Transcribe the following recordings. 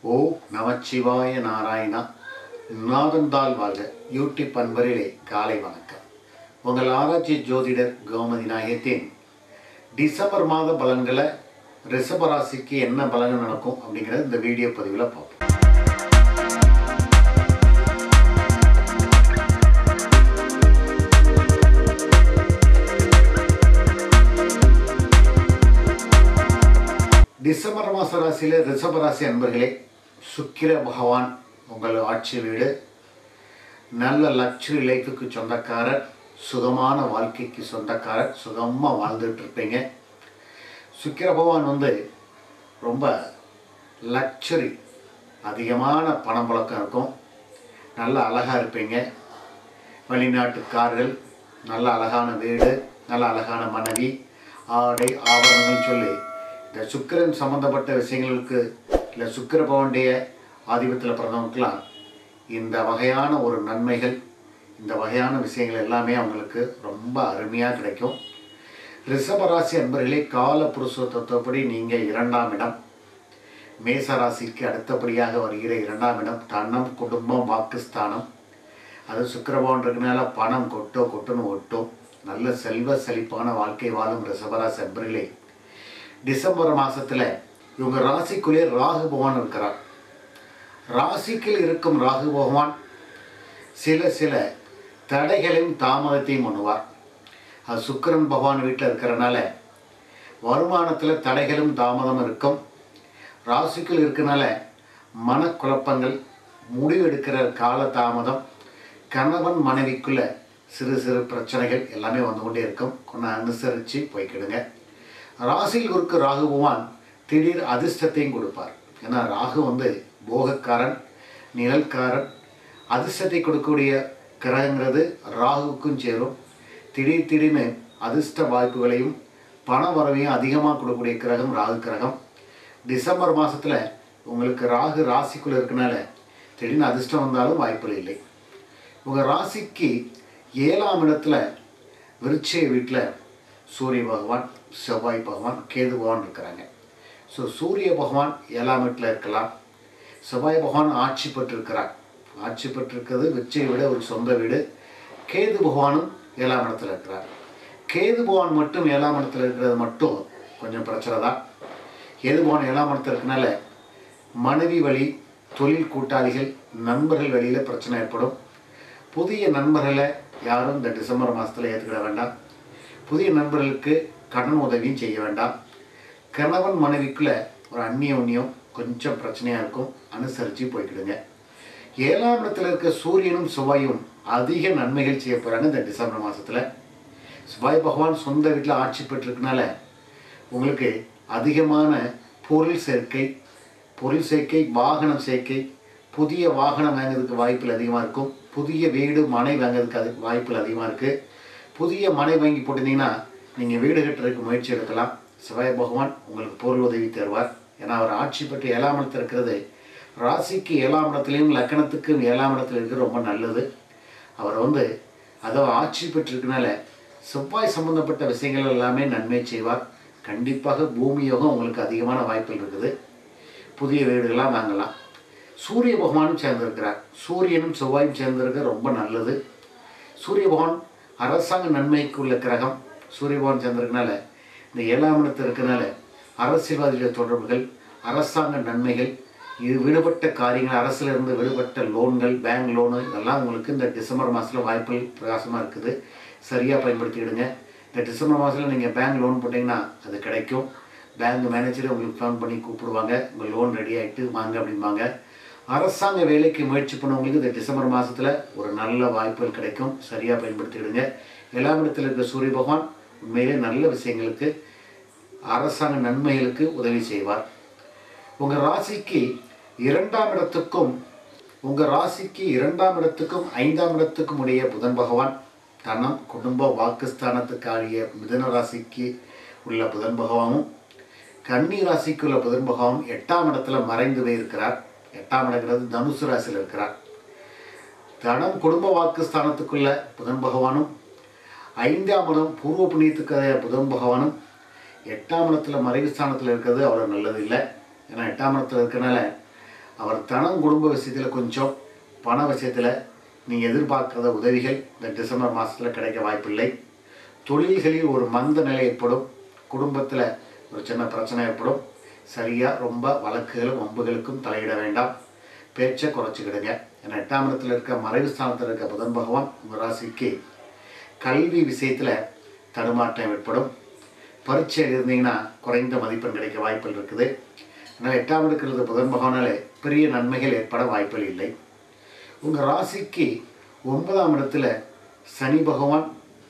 ஓ நமச்சிவாய நாராயணா நாதந்தால் வாழ்க யூடியூப் அன்பரிலே காலை வணக்கம் உங்கள் ஆராய்ச்சி ஜோதிடர் கோமதி நாயகத்தின் டிசம்பர் மாத பலன்களை ரிஷபராசிக்கு என்ன பலன்கள் நடக்கும் அப்படிங்கிறத இந்த வீடியோ பதிவில் பார்ப்போம் டிசம்பர் மாத ராசியில் ரிஷபராசி அன்பர்களே சுக்கிர பகவான் உங்கள் ஆட்சி வீடு நல்ல லக்ஸுரி லைஃபுக்கு சொந்தக்காரர் சுகமான வாழ்க்கைக்கு சொந்தக்காரர் சுகமாக வாழ்ந்துட்டு இருப்பீங்க சுக்கிர பகவான் வந்து ரொம்ப லக்ஸுரி அதிகமான பணம் புழக்கம் இருக்கும் நல்ல அழகாக இருப்பீங்க வெளிநாட்டு கார்கள் நல்ல அழகான வீடு நல்ல அழகான மனைவி ஆடை ஆபரணங்கள் சொல்லி இந்த சுக்கிரன் சம்மந்தப்பட்ட விஷயங்களுக்கு இல்லை சுக்கிர பவனுடைய ஆதிபத்தில் பிறந்தவங்களுக்கெல்லாம் இந்த வகையான ஒரு நன்மைகள் இந்த வகையான விஷயங்கள் எல்லாமே அவங்களுக்கு ரொம்ப அருமையாக கிடைக்கும் ரிஷபராசி அன்பர்களே கால புருஷ தத்துவப்படி நீங்கள் இரண்டாம் இடம் மேசராசிக்கு அடுத்தபடியாக வருகிற இரண்டாம் இடம் தன்னம் குடும்பம் வாக்குஸ்தானம் அது சுக்கிரபவன் இருக்கனால பணம் கொட்டோ கொட்டுன்னு ஒட்டும் நல்ல செல்வ செழிப்பான வாழ்க்கை வாழும் ரிஷபராசி அன்பர்களே டிசம்பர் மாதத்தில் இவங்க ராசிக்குள்ளே ராகு பகவான் இருக்கிறார் ராசிக்கில் இருக்கும் ராகு பகவான் சில சில தடைகளையும் தாமதத்தையும் பண்ணுவார் அது சுக்கிரன் பகவான் வீட்டில் இருக்கிறனால வருமானத்தில் தடைகளும் தாமதம் இருக்கும் ராசிக்குள் இருக்கனால மனக்குழப்பங்கள் முடிவெடுக்கிற கால தாமதம் கணவன் மனைவிக்குள்ள சிறு சிறு பிரச்சனைகள் எல்லாமே வந்து கொண்டே இருக்கும் கொஞ்சம் அனுசரித்து போய்க்கிடுங்க ராசியில் இருக்க ராகு பகவான் திடீர் அதிர்ஷ்டத்தையும் கொடுப்பார் ஏன்னா ராகு வந்து போகக்காரன் நிழல்காரன் அதிர்ஷ்டத்தை கொடுக்கக்கூடிய கிரகங்கிறது ராகுவுக்கும் சேரும் திடீர் திடீர்னு அதிர்ஷ்ட வாய்ப்புகளையும் பண வரவையும் அதிகமாக கொடுக்கக்கூடிய கிரகம் ராகு கிரகம் டிசம்பர் மாதத்தில் உங்களுக்கு ராகு ராசிக்குள்ளே இருக்கனால திடீர்னு அதிர்ஷ்டம் வந்தாலும் வாய்ப்புகள் இல்லை உங்கள் ராசிக்கு ஏழாம் இடத்துல விருட்சய வீட்டில் சூரிய பகவான் செவ்வாய் பகவான் கேது பகவான் இருக்கிறாங்க ஸோ சூரிய பகவான் ஏழாம் வீட்டில் இருக்கலாம் செவ்வாய் பகவான் ஆட்சி பெற்றிருக்கிறார் ஆட்சி பெற்றிருக்கிறது விச்சை விட ஒரு சொந்த வீடு கேது பகவானும் ஏழாம் இடத்துல இருக்கிறார் கேது பகவான் மட்டும் ஏழாம் இடத்துல இருக்கிறது மட்டும் கொஞ்சம் பிரச்சனை தான் கேது பகவான் ஏழாம் இடத்துல இருக்கனால மனைவி வழி தொழில் கூட்டாளிகள் நண்பர்கள் வழியில் பிரச்சனை ஏற்படும் புதிய நண்பர்களை யாரும் இந்த டிசம்பர் மாதத்தில் ஏற்றுக்கிட வேண்டாம் புதிய நண்பர்களுக்கு கடன் உதவியும் செய்ய வேண்டாம் கணவன் மனைவிக்குள்ள ஒரு அந்நியோன்யம் கொஞ்சம் பிரச்சனையாக இருக்கும் அனுசரித்து போய்க்கிடுங்க ஏழாம் இடத்துல இருக்க சூரியனும் செவ்வாயும் அதிக நன்மைகள் செய்ய போகிறாங்க இந்த டிசம்பர் மாதத்தில் செவ்வாய் பகவான் சொந்த வீட்டில் ஆட்சி பெற்றிருக்கனால உங்களுக்கு அதிகமான பொருள் சேர்க்கை பொருள் சேர்க்கை வாகனம் சேர்க்கை புதிய வாகனம் வாங்குறதுக்கு வாய்ப்புகள் அதிகமாக இருக்கும் புதிய வீடு மனை வாங்குறதுக்கு அது வாய்ப்புகள் அதிகமாக இருக்குது புதிய மனை வாங்கி போட்டிருந்தீங்கன்னா நீங்கள் வீடு கட்டுறதுக்கு முயற்சி எடுக்கலாம் சிவாய பகவான் உங்களுக்கு பொருள் உதவி தருவார் ஏன்னா அவர் ஆட்சி பெற்று ஏழாம் இடத்துல இருக்கிறது ராசிக்கு ஏழாம் இடத்துலையும் லக்கணத்துக்கு ஏழாம் இடத்துல இருக்கிறது ரொம்ப நல்லது அவர் வந்து அதோ ஆட்சி பெற்றிருக்கனால செவ்வாய் சம்பந்தப்பட்ட விஷயங்கள் எல்லாமே நன்மை செய்வார் கண்டிப்பாக பூமி யோகம் உங்களுக்கு அதிகமான வாய்ப்புகள் இருக்குது புதிய வீடுகள்லாம் வாங்கலாம் சூரிய பகவானும் சேர்ந்திருக்கிறார் சூரியனும் செவ்வாயும் சேர்ந்திருக்க ரொம்ப நல்லது சூரிய பகவான் அரசாங்க நன்மைக்கு உள்ள கிரகம் சூரிய பகவான் சேர்ந்திருக்கனால இந்த ஏழாம் இடத்துல இருக்கனால அரசியல்வாதிகள் தொடர்புகள் அரசாங்க நன்மைகள் இது விடுபட்ட காரியங்கள் அரசுல இருந்து விடுபட்ட லோன்கள் பேங்க் லோனு இதெல்லாம் உங்களுக்கு இந்த டிசம்பர் மாதத்தில் வாய்ப்புகள் பிரகாசமாக இருக்குது சரியாக பயன்படுத்திக்கிடுங்க இந்த டிசம்பர் மாதத்தில் நீங்கள் பேங்க் லோன் போட்டிங்கன்னா அது கிடைக்கும் பேங்க் மேனேஜர் உங்களுக்கு ஃபோன் பண்ணி கூப்பிடுவாங்க உங்கள் லோன் ரெடி ஆகிட்டு வாங்க அப்படிம்பாங்க அரசாங்க வேலைக்கு முயற்சி பண்ணவங்களுக்கு இந்த டிசம்பர் மாதத்தில் ஒரு நல்ல வாய்ப்புகள் கிடைக்கும் சரியாக பயன்படுத்திக்கிடுங்க ஏழாம் இடத்துல இருக்க சூரிய பகவான் உண்மையிலே நல்ல விஷயங்களுக்கு அரசாங்க நன்மைகளுக்கு உதவி செய்வார் உங்கள் ராசிக்கு இரண்டாம் இடத்துக்கும் உங்கள் ராசிக்கு இரண்டாம் இடத்துக்கும் ஐந்தாம் இடத்துக்கும் உடைய புதன் பகவான் தனம் குடும்ப வாக்குஸ்தானத்துக்காகிய மிதன ராசிக்கு உள்ள புதன் பகவானும் கன்னி ராசிக்கு உள்ள புதன் பகவானும் எட்டாம் இடத்துல மறைந்து போயிருக்கிறார் எட்டாம் இடங்கிறது தனுசு ராசியில் இருக்கிறார் தனம் குடும்ப வாக்குஸ்தானத்துக்குள்ள புதன் பகவானும் ஐந்தாம் இடம் பூர்வ புண்ணியத்துக்கு புதன் பகவானும் எட்டாம் இடத்துல மறைவு ஸ்தானத்தில் இருக்கிறது அவ்வளோ நல்லது இல்லை ஏன்னா எட்டாம் இடத்துல இருக்கனால அவர் தனம் குடும்ப விஷயத்தில் கொஞ்சம் பண விஷயத்தில் நீங்கள் எதிர்பார்க்காத உதவிகள் இந்த டிசம்பர் மாதத்தில் கிடைக்க வாய்ப்பில்லை தொழில்களில் ஒரு மந்த நிலை ஏற்படும் குடும்பத்தில் ஒரு சின்ன பிரச்சனை ஏற்படும் சரியாக ரொம்ப வழக்குகளும் வம்புகளுக்கும் தலையிட வேண்டாம் பேச்சை குறைச்சிக்கிடுங்க ஏன்னா எட்டாம் இடத்துல இருக்க மறைவு ஸ்தானத்தில் இருக்க புதன் பகவான் உங்கள் ராசிக்கு கல்வி விஷயத்தில் தடுமாற்றம் ஏற்படும் பரீட்சை எழுதிங்கன்னா குறைந்த மதிப்பெண் கிடைக்க வாய்ப்புகள் இருக்குது அதனால் எட்டாம் இருக்கிறது புதன் பகவானாலே பெரிய நன்மைகள் ஏற்பட வாய்ப்புகள் இல்லை உங்கள் ராசிக்கு ஒன்பதாம் இடத்துல சனி பகவான்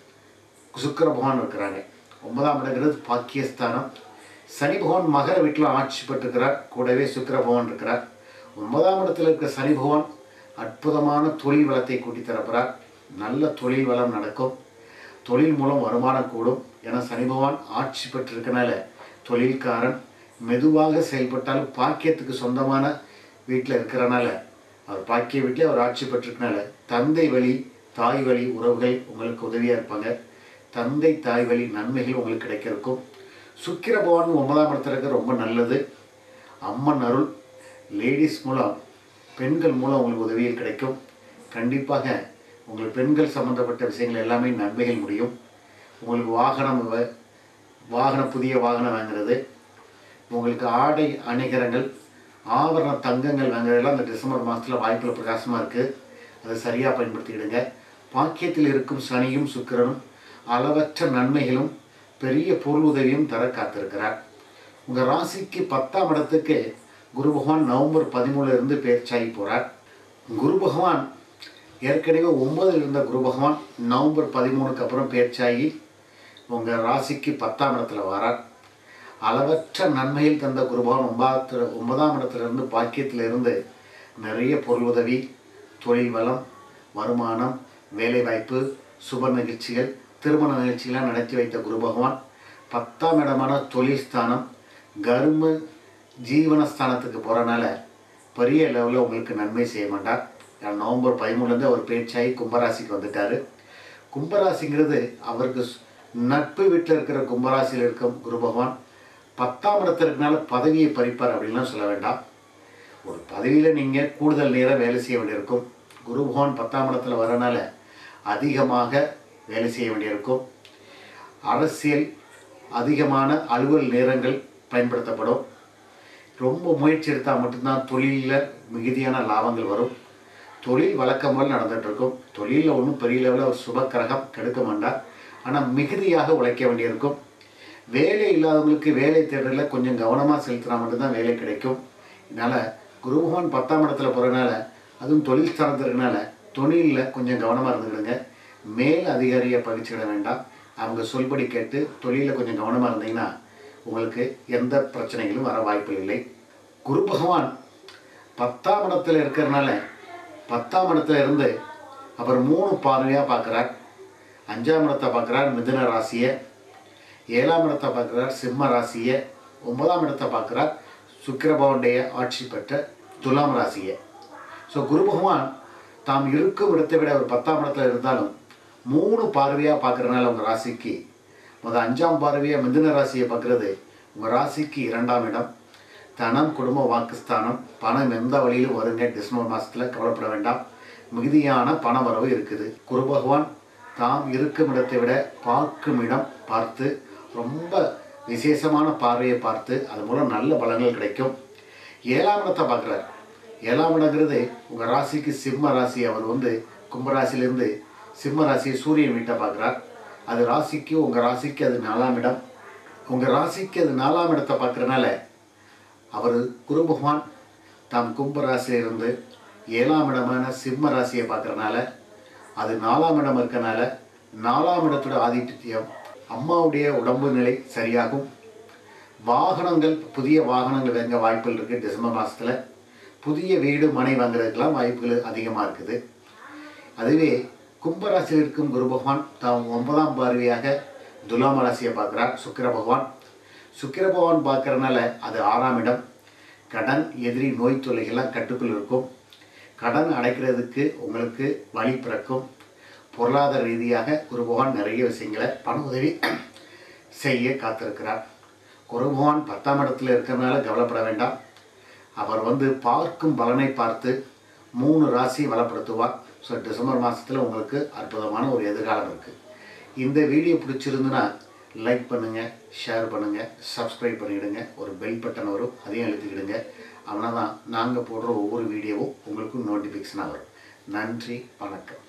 சுக்கிர பகவான் இருக்கிறாங்க ஒன்பதாம் இடங்கிறது பாக்கியஸ்தானம் சனி பகவான் மகர வீட்டில் ஆட்சி பெற்றிருக்கிறார் கூடவே சுக்கிர பகவான் இருக்கிறார் ஒன்பதாம் இடத்துல இருக்க சனி பகவான் அற்புதமான தொழில் வளத்தை கூட்டி தரப்போகிறார் நல்ல தொழில் வளம் நடக்கும் தொழில் மூலம் வருமானம் கூடும் ஏன்னா சனி பகவான் ஆட்சி பெற்றிருக்கனால தொழில்காரன் மெதுவாக செயல்பட்டாலும் பாக்கியத்துக்கு சொந்தமான வீட்டில் இருக்கிறனால அவர் பாக்கிய வீட்டில் அவர் ஆட்சி பெற்றிருக்கனால தந்தை வழி தாய் வழி உறவுகள் உங்களுக்கு உதவியாக இருப்பாங்க தந்தை தாய் வழி நன்மைகள் உங்களுக்கு கிடைக்க இருக்கும் சுக்கிர பகவான் ஒன்பதாம் இடத்துல இருக்க ரொம்ப நல்லது அம்மன் அருள் லேடிஸ் மூலம் பெண்கள் மூலம் உங்களுக்கு உதவிகள் கிடைக்கும் கண்டிப்பாக உங்களுக்கு பெண்கள் சம்மந்தப்பட்ட விஷயங்கள் எல்லாமே நன்மைகள் முடியும் உங்களுக்கு வாகனம் வ- வாகன புதிய வாகனம் வாங்குறது உங்களுக்கு ஆடை அணிகரங்கள் ஆபரண தங்கங்கள் வாங்குறதெல்லாம் இந்த டிசம்பர் மாதத்தில் வாய்ப்பில் பிரகாசமாக இருக்குது அதை சரியாக பயன்படுத்திக்கிடுங்க பாக்கியத்தில் இருக்கும் சனியும் சுக்கிரனும் அளவற்ற நன்மைகளும் பெரிய பொருள் உதவியும் தர காத்திருக்கிறார் உங்கள் ராசிக்கு பத்தாம் இடத்துக்கு குரு பகவான் நவம்பர் பதிமூணுல இருந்து பேர்ச்சாகி போகிறார் குரு பகவான் ஏற்கனவே ஒன்பதில் இருந்த குரு பகவான் நவம்பர் பதிமூணுக்கு அப்புறம் பேர்ச்சாகி உங்கள் ராசிக்கு பத்தாம் இடத்துல வரார் அளவற்ற நன்மையில் தந்த குரு பகவான் ஒன்பதாத்துல ஒன்பதாம் இடத்துல இருந்து பாக்கியத்தில் இருந்து நிறைய பொருள் உதவி தொழில் வளம் வருமானம் வேலைவாய்ப்பு சுப நிகழ்ச்சிகள் திருமண நிகழ்ச்சிகள்லாம் நடத்தி வைத்த குரு பகவான் பத்தாம் இடமான தொழில் ஸ்தானம் கர்ம ஜீவனஸ்தானத்துக்கு போகிறனால பெரிய லெவலில் உங்களுக்கு நன்மை செய்ய மாட்டார் ஏன்னா நவம்பர் பதிமூணுலேருந்து அவர் பேச்சாகி கும்பராசிக்கு வந்துட்டார் கும்பராசிங்கிறது அவருக்கு ஸ்- நட்பு வீட்டில் இருக்கிற கும்பராசியில் இருக்கும் குரு பகவான் பத்தாம் இடத்துல இருக்கனால பதவியை பறிப்பார் அப்படின்லாம் சொல்ல வேண்டாம் ஒரு பதவியில் நீங்கள் கூடுதல் நேரம் வேலை செய்ய வேண்டியிருக்கும் குரு பகவான் பத்தாம் இடத்துல வரனால அதிகமாக வேலை செய்ய வேண்டியிருக்கும் அரசியல் அதிகமான அலுவல் நேரங்கள் பயன்படுத்தப்படும் ரொம்ப முயற்சி எடுத்தால் மட்டும்தான் தொழிலில் மிகுதியான லாபங்கள் வரும் தொழில் வழக்கம் போல் நடந்துட்டு இருக்கும் தொழிலில் ஒன்றும் பெரிய லெவலில் ஒரு சுப கிரகம் கெடுக்க மாட்டார் ஆனால் மிகுதியாக உழைக்க வேண்டியிருக்கும் வேலை இல்லாதவங்களுக்கு வேலை தேடுறதுல கொஞ்சம் கவனமாக செலுத்தினா மட்டும்தான் வேலை கிடைக்கும் இதனால் குரு பகவான் பத்தாம் இடத்துல போகிறனால அதுவும் தொழில் ஸ்தானத்தில் இருக்கனால தொழிலில் கொஞ்சம் கவனமாக இருந்துக்கிடுங்க மேல் அதிகாரியை பகிச்சுக்கிட வேண்டாம் அவங்க சொல்படி கேட்டு தொழிலில் கொஞ்சம் கவனமாக இருந்தீங்கன்னா உங்களுக்கு எந்த பிரச்சனைகளும் வர வாய்ப்பு இல்லை குரு பகவான் பத்தாம் இடத்துல இருக்கிறனால பத்தாம் இடத்துல இருந்து அவர் மூணு பார்வையாக பார்க்குறார் அஞ்சாம் இடத்தை பார்க்குறார் மிதுன ராசியை ஏழாம் இடத்தை பார்க்குறார் சிம்ம ராசியை ஒன்பதாம் இடத்தை பார்க்குறார் சுக்கிரபவனுடைய ஆட்சி பெற்ற துலாம் ராசியை ஸோ குரு பகவான் தாம் இருக்கும் இடத்தை விட ஒரு பத்தாம் இடத்துல இருந்தாலும் மூணு பார்வையாக பார்க்குறதுனால உங்கள் ராசிக்கு முதல் அஞ்சாம் பார்வையாக மிதுன ராசியை பார்க்குறது உங்கள் ராசிக்கு இரண்டாம் இடம் தனம் குடும்ப வாக்குஸ்தானம் பணம் எந்த வழியிலும் வருங்க டிசம்பர் மாதத்தில் கவலைப்பட வேண்டாம் மிகுதியான பண வரவு இருக்குது குரு பகவான் தாம் இருக்கும் இடத்தை விட பார்க்கும் இடம் பார்த்து ரொம்ப விசேஷமான பார்வையை பார்த்து அது மூலம் நல்ல பலன்கள் கிடைக்கும் ஏழாம் இடத்தை பார்க்குறார் ஏழாம் இடங்கிறது உங்கள் ராசிக்கு சிம்ம ராசி அவர் வந்து கும்பராசிலேருந்து சிம்ம ராசி சூரியன் வீட்டை பார்க்குறார் அது ராசிக்கு உங்கள் ராசிக்கு அது நாலாம் இடம் உங்கள் ராசிக்கு அது நாலாம் இடத்தை பார்க்குறனால அவர் குரு பகவான் தாம் கும்ப ராசியிலிருந்து ஏழாம் இடமான சிம்ம ராசியை பார்க்கறனால அது நாலாம் இடம் இருக்கனால நாலாம் இடத்தோட ஆதித்யம் அம்மாவுடைய உடம்பு நிலை சரியாகும் வாகனங்கள் புதிய வாகனங்கள் வாங்க வாய்ப்புகள் இருக்குது டிசம்பர் மாதத்தில் புதிய வீடு மனை வாங்குறதுக்கெல்லாம் வாய்ப்புகள் அதிகமாக இருக்குது அதுவே கும்பராசியில் இருக்கும் குரு பகவான் தாம் ஒன்பதாம் பார்வையாக துலாம் ராசியை பார்க்குறார் சுக்கிர பகவான் சுக்கிர பகவான் பார்க்கறனால அது ஆறாம் இடம் கடன் எதிரி நோய் தொல்லைகள்லாம் கட்டுக்குள் இருக்கும் கடன் அடைக்கிறதுக்கு உங்களுக்கு வழி பிறக்கும் பொருளாதார ரீதியாக குரு பகவான் நிறைய விஷயங்களை பண உதவி செய்ய காத்திருக்கிறார் குரு பகவான் பத்தாம் இடத்துல இருக்கிறதுனால கவலைப்பட வேண்டாம் அவர் வந்து பார்க்கும் பலனை பார்த்து மூணு ராசி வளப்படுத்துவார் ஸோ டிசம்பர் மாதத்தில் உங்களுக்கு அற்புதமான ஒரு எதிர்காலம் இருக்குது இந்த வீடியோ பிடிச்சிருந்துன்னா லைக் பண்ணுங்கள் ஷேர் பண்ணுங்கள் சப்ஸ்கிரைப் பண்ணிவிடுங்க ஒரு பெல் பட்டன் வரும் அதையும் அழுத்திக்கிடுங்க அப்படின்னா தான் நாங்கள் போடுற ஒவ்வொரு வீடியோவும் உங்களுக்கு நோட்டிஃபிகேஷனாக வரும் நன்றி வணக்கம்